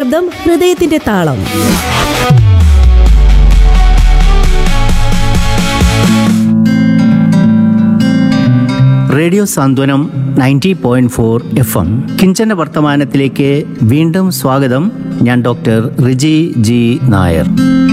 ശബ്ദം ഹൃദയത്തിന്റെ താളം radio Santhwanam ninety point four F M കിഞ്ചന വർത്തമാനത്തിലേക്ക് വീണ്ടും സ്വാഗതം ഞാൻ ഡോക്ടർ റിജി ജി നായർ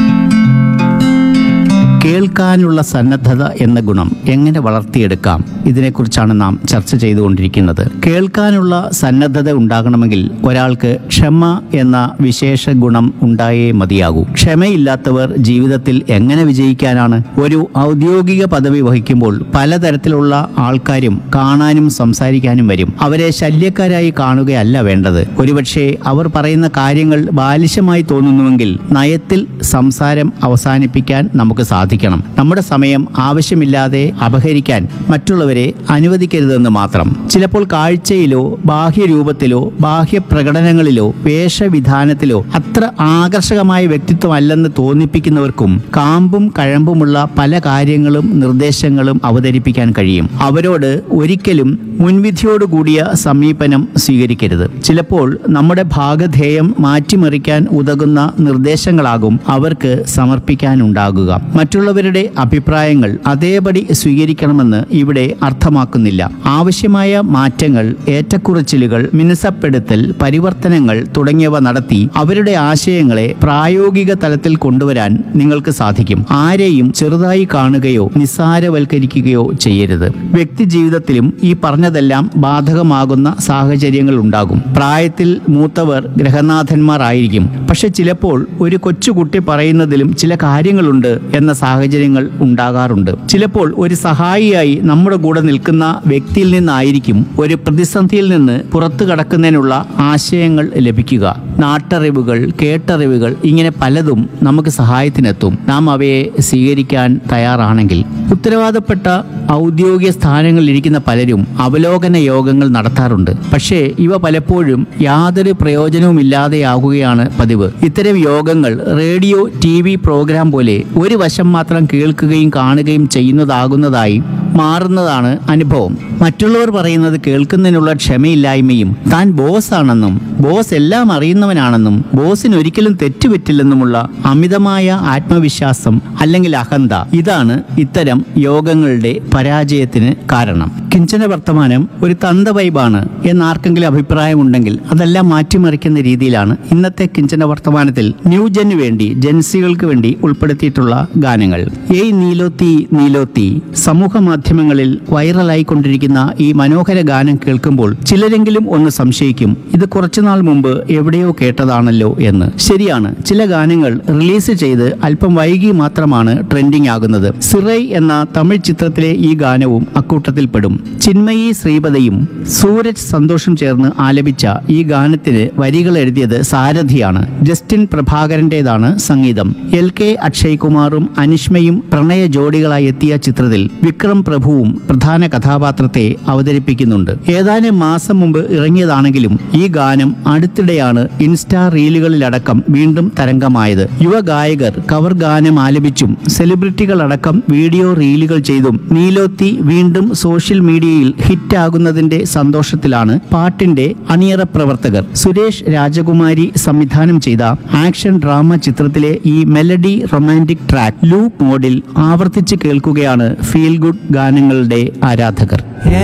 കേൾക്കാനുള്ള സന്നദ്ധത എന്ന ഗുണം എങ്ങനെ വളർത്തിയെടുക്കാം ഇതിനെക്കുറിച്ചാണ് നാം ചർച്ച ചെയ്തുകൊണ്ടിരിക്കുന്നത് കേൾക്കാനുള്ള സന്നദ്ധത ഉണ്ടാകണമെങ്കിൽ ഒരാൾക്ക് ക്ഷമ എന്ന വിശേഷ ഗുണം ഉണ്ടായേ മതിയാകൂ ക്ഷമയില്ലാത്തവർ ജീവിതത്തിൽ എങ്ങനെ വിജയിക്കാനാണ് ഒരു ഔദ്യോഗിക പദവി വഹിക്കുമ്പോൾ പലതരത്തിലുള്ള ആൾക്കാരും കാണാനും സംസാരിക്കാനും വരും അവരെ ശല്യക്കാരായി കാണുകയല്ല വേണ്ടത് ഒരുപക്ഷെ അവർ പറയുന്ന കാര്യങ്ങൾ ബാലിശമായി തോന്നുന്നുവെങ്കിൽ നയത്തിൽ സംസാരം അവസാനിപ്പിക്കാൻ നമുക്ക് സാധിക്കണം നമ്മുടെ സമയം ആവശ്യമില്ലാതെ അപഹരിക്കാൻ മറ്റുള്ളവരെ അനുവദിക്കരുതെന്ന് മാത്രം ചിലപ്പോൾ കാഴ്ചയിലോ ബാഹ്യരൂപത്തിലോ ബാഹ്യ പ്രകടനങ്ങളിലോ വേഷവിധാനത്തിലോ അത്ര ആകർഷകമായ വ്യക്തിത്വമല്ലെന്ന് തോന്നിപ്പിക്കുന്നവർക്കും കാമ്പും കഴമ്പുമുള്ള പല കാര്യങ്ങളും നിർദ്ദേശങ്ങളും അവതരിപ്പിക്കാൻ കഴിയും അവരോട് ഒരിക്കലും മുൻവിധിയോടുകൂടിയ സമീപനം സ്വീകരിക്കരുത് ചിലപ്പോൾ നമ്മുടെ ഭാഗധേയം മാറ്റിമറിക്കാൻ ഉതകുന്ന നിർദ്ദേശങ്ങളാകും അവർക്ക് സമർപ്പിക്കാനുണ്ടാകുക മറ്റുള്ളവരുടെ അഭിപ്രായങ്ങൾ അതേപടി സ്വീകരിക്കണമെന്ന് ഇവിടെ അർത്ഥമാക്കുന്നില്ല ആവശ്യമായ മാറ്റങ്ങൾ ഏറ്റക്കുറച്ചിലുകൾ മിനുസപ്പെടുത്തൽ പരിവർത്തനങ്ങൾ തുടങ്ങിയവ നടത്തി അവരുടെ ആശയങ്ങളെ പ്രായോഗിക തലത്തിൽ കൊണ്ടുവരാൻ നിങ്ങൾക്ക് സാധിക്കും ആരെയും ചെറുതായി കാണുകയോ നിസ്സാരവൽക്കരിക്കുകയോ ചെയ്യരുത് വ്യക്തി ജീവിതത്തിലും ഈ പറഞ്ഞതെല്ലാം ബാധകമാകുന്ന സാഹചര്യങ്ങൾ ഉണ്ടാകും പ്രായത്തിൽ മൂത്തവർ ഗ്രഹനാഥന്മാർ ആയിരിക്കും പക്ഷെ ചിലപ്പോൾ ഒരു കൊച്ചുകുട്ടി പറയുന്നതിലും ചില കാര്യങ്ങളുണ്ട് എന്ന സാഹചര്യങ്ങൾ ഉണ്ടാകാറുണ്ട് ചിലപ്പോൾ ഒരു സഹായിയായി നമ്മുടെ കൂടെ നിൽക്കുന്ന വ്യക്തിയിൽ നിന്നായിരിക്കും ഒരു പ്രതിസന്ധിയിൽ നിന്ന് പുറത്തു കടക്കുന്നതിനുള്ള ആശയങ്ങൾ ലഭിക്കുക നാട്ടറിവുകൾ കേട്ടറിവുകൾ ഇങ്ങനെ പലതും നമുക്ക് സഹായത്തിനെത്തും നാം അവയെ സ്വീകരിക്കാൻ തയ്യാറാണെങ്കിൽ ഉത്തരവാദപ്പെട്ട ഔദ്യോഗിക സ്ഥാനങ്ങളിൽ ഇരിക്കുന്ന പലരും അവലോകന യോഗങ്ങൾ നടത്താറുണ്ട് പക്ഷേ ഇവ പലപ്പോഴും യാതൊരു പ്രയോജനവുമില്ലാതെയാകുകയാണ് പതിവ് ഇത്തരം യോഗങ്ങൾ റേഡിയോ ടി വി പ്രോഗ്രാം പോലെ ഒരു വശം മാത്രം കേൾക്കുകയും കാണുകയും ചെയ്യുന്നതാകുന്നതായി മാറുന്നതാണ് അനുഭവം മറ്റുള്ളവർ പറയുന്നത് കേൾക്കുന്നതിനുള്ള ക്ഷമയില്ലായ്മയും താൻ ബോസ് ആണെന്നും ബോസ് എല്ലാം അറിയുന്നവനാണെന്നും ബോസിന് ഒരിക്കലും തെറ്റുപറ്റില്ലെന്നുമുള്ള അമിതമായ ആത്മവിശ്വാസം അല്ലെങ്കിൽ അഹന്ത ഇതാണ് ഇത്തരം യോഗങ്ങളുടെ പരാജയത്തിന് കാരണം കിഞ്ചന വർത്തമാനം ഒരു തന്ത വൈബാണ് എന്നാർക്കെങ്കിലും അഭിപ്രായമുണ്ടെങ്കിൽ അതെല്ലാം മാറ്റിമറിക്കുന്ന രീതിയിലാണ് ഇന്നത്തെ കിഞ്ചന വർത്തമാനത്തിൽ ന്യൂജന് വേണ്ടി ജൻസികൾക്ക് വേണ്ടി ഉൾപ്പെടുത്തിയിട്ടുള്ള ഗാനങ്ങൾ ഏയ് നീലോത്തി നീലോത്തി സമൂഹ മാധ്യമങ്ങളിൽ വൈറലായിക്കൊണ്ടിരിക്കുന്ന ഈ മനോഹര ഗാനം കേൾക്കുമ്പോൾ ചിലരെങ്കിലും ഒന്ന് സംശയിക്കും ഇത് കുറച്ചുനാൾ മുമ്പ് എവിടെയോ കേട്ടതാണല്ലോ എന്ന് ശരിയാണ് ചില ഗാനങ്ങൾ റിലീസ് ചെയ്ത് അല്പം വൈകി മാത്രമാണ് ട്രെൻഡിംഗ് ആകുന്നത് സിറൈ എന്ന തമിഴ് ചിത്രത്തിലെ ഈ ഗാനവും അക്കൂട്ടത്തിൽപ്പെടും ചിന്മയി ശ്രീപതയും സൂരജ് സന്തോഷും ചേർന്ന് ആലപിച്ച ഈ ഗാനത്തിന് വരികൾ എഴുതിയത് സാരഥിയാണ് ജസ്റ്റിൻ പ്രഭാകരന്റേതാണ് സംഗീതം എൽ കെ അക്ഷയ് കുമാറും അനിഷ്മയും പ്രണയ ജോഡികളായി എത്തിയ ചിത്രത്തിൽ വിക്രം പ്രഭുവും പ്രധാന കഥാപാത്രത്തെ അവതരിപ്പിക്കുന്നുണ്ട് ഏതാനും മാസം മുമ്പ് ഇറങ്ങിയതാണെങ്കിലും ഈ ഗാനം അടുത്തിടെയാണ് ഇൻസ്റ്റാ റീലുകളിലടക്കം വീണ്ടും തരംഗമായത് യുവ ഗായകർ കവർ ഗാനം ആലപിച്ചും സെലിബ്രിറ്റികളടക്കം വീഡിയോ റീലുകൾ ചെയ്തും നീലോത്തി വീണ്ടും സോഷ്യൽ മീഡിയയിൽ ഹിറ്റാകുന്നതിന്റെ സന്തോഷത്തിലാണ് പാട്ടിന്റെ അണിയറ പ്രവർത്തകർ സുരേഷ് രാജകുമാരി സംവിധാനം ചെയ്ത ആക്ഷൻ ഡ്രാമ ചിത്രത്തിലെ ഈ മെലഡി റൊമാൻറ്റിക് ട്രാക്ക് ലൂപ്പ് മോഡിൽ ആവർത്തിച്ച് കേൾക്കുകയാണ് ഫീൽ ഗുഡ് ഗാനങ്ങളുടെ ആരാധകർ